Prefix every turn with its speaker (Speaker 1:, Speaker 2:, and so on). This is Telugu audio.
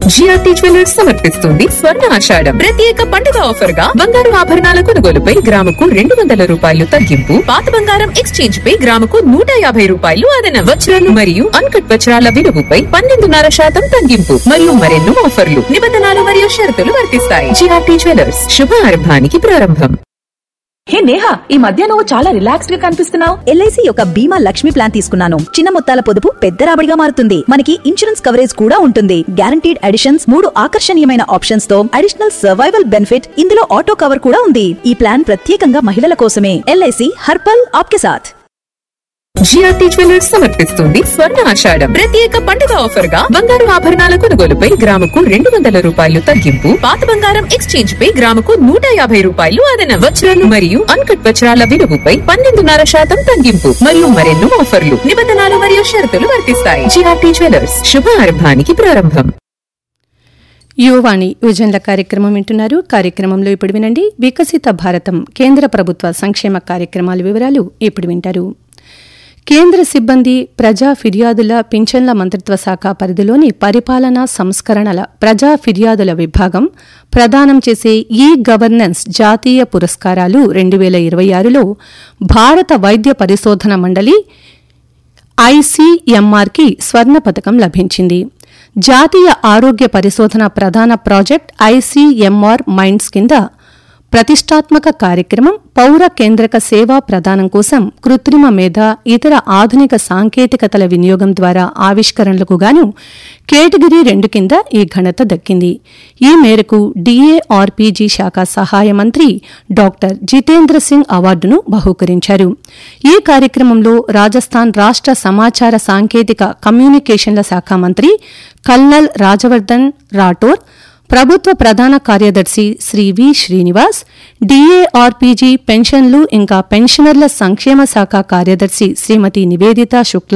Speaker 1: జిఆర్టీ జ్యువెలర్స్ సమర్పిస్తుంది స్వర్ణ ఆషాఢం ప్రత్యేక పండుగ ఆఫర్ గా బంగారు ఆభరణాల కొనుగోలుపై గ్రాముకు రెండు వందల రూపాయలు తగ్గింపు పాత బంగారం ఎక్స్చేంజ్ పై గ్రాముకు నూట యాభై రూపాయలు అదనం వజ్రాలు మరియు అన్కట్ వజ్రాల విలువపై పన్నెండున్నర శాతం తగ్గింపు మరియు మరెన్నో ఆఫర్లు నిబంధనలు మరియు షరతులు వర్తిస్తాయి జిఆర్టీ జ్యువెలర్స్ శుభారంభానికి ప్రారంభం
Speaker 2: హే నేహా ఈ మధ్య నువ్వు చాలా రిలాక్స్డ్ గా కనిపిస్తున్నావు
Speaker 3: ఎల్ఐసి యొక్క బీమా లక్ష్మి ప్లాన్ తీసుకున్నాను చిన్న మొత్తాల పొదుపు పెద్ద రాబడిగా మారుతుంది మనకి ఇన్సూరెన్స్ కవరేజ్ కూడా ఉంటుంది గ్యారంటీడ్ అడిషన్స్ మూడు ఆకర్షణీయమైన ఆప్షన్స్ తో అడిషనల్ సర్వైవల్ బెనిఫిట్ ఇందులో ఆటో కవర్ కూడా ఉంది ఈ ప్లాన్ ప్రత్యేకంగా మహిళల కోసమే ఎల్ఐసి హర్పల్ ఆప్కే సాథ్
Speaker 1: జిఆర్టీ జ్యువెలర్స్ సమర్పిస్తుంది స్వర్ణ ఆషాఢం ప్రత్యేక పండుగ ఆఫర్ గా బంగారు ఆభరణాల కొనుగోలుపై గ్రాముకు రెండు వందల రూపాయలు తగ్గింపు పాత బంగారం ఎక్స్చేంజ్ పై గ్రాముకు నూట యాభై రూపాయలు అదనం వజ్రాలు మరియు అన్కట్ వజ్రాల విలువపై పన్నెండున్నర శాతం తగ్గింపు మరియు మరెన్నో ఆఫర్లు నిబంధనలు మరియు షరతులు వర్తిస్తాయి జిఆర్టీ జ్యువెలర్స్ శుభారంభానికి ప్రారంభం
Speaker 4: యువవాణి యువజనుల కార్యక్రమం వింటున్నారు కార్యక్రమంలో ఇప్పుడు వినండి వికసిత భారతం కేంద్ర ప్రభుత్వ సంక్షేమ కార్యక్రమాల వివరాలు ఇప్పుడు వింటారు కేంద్ర సిబ్బంది ప్రజా ఫిర్యాదుల పింఛన్ల మంత్రిత్వ శాఖ పరిధిలోని పరిపాలనా సంస్కరణల ప్రజా ఫిర్యాదుల విభాగం ప్రదానం చేసే ఈ గవర్నెన్స్ జాతీయ పురస్కారాలు రెండు వేల ఇరవై ఆరులో భారత వైద్య పరిశోధన మండలి ఐసీఎంఆర్కి స్వర్ణ పథకం లభించింది జాతీయ ఆరోగ్య పరిశోధన ప్రధాన ప్రాజెక్ట్ ఐసీఎంఆర్ మైండ్స్ కింద ప్రతిష్టాత్మక కార్యక్రమం పౌర కేంద్రక సేవా ప్రదానం కోసం కృత్రిమ మేధ ఇతర ఆధునిక సాంకేతికతల వినియోగం ద్వారా ఆవిష్కరణలకు గాను కేటగిరీ రెండు కింద ఈ ఘనత దక్కింది ఈ మేరకు డీఏఆర్పీజీ శాఖ సహాయ మంత్రి డాక్టర్ జితేంద్ర సింగ్ అవార్డును బహూకరించారు ఈ కార్యక్రమంలో రాజస్థాన్ రాష్ట్ర సమాచార సాంకేతిక కమ్యూనికేషన్ల శాఖ మంత్రి కల్నల్ రాజవర్ధన్ రాఠోర్ ప్రభుత్వ ప్రధాన కార్యదర్శి శ్రీ వి శ్రీనివాస్ డీఏఆర్పీజీ పెన్షన్లు ఇంకా పెన్షనర్ల సంక్షేమ శాఖ కార్యదర్శి శ్రీమతి నివేదిత శుక్లా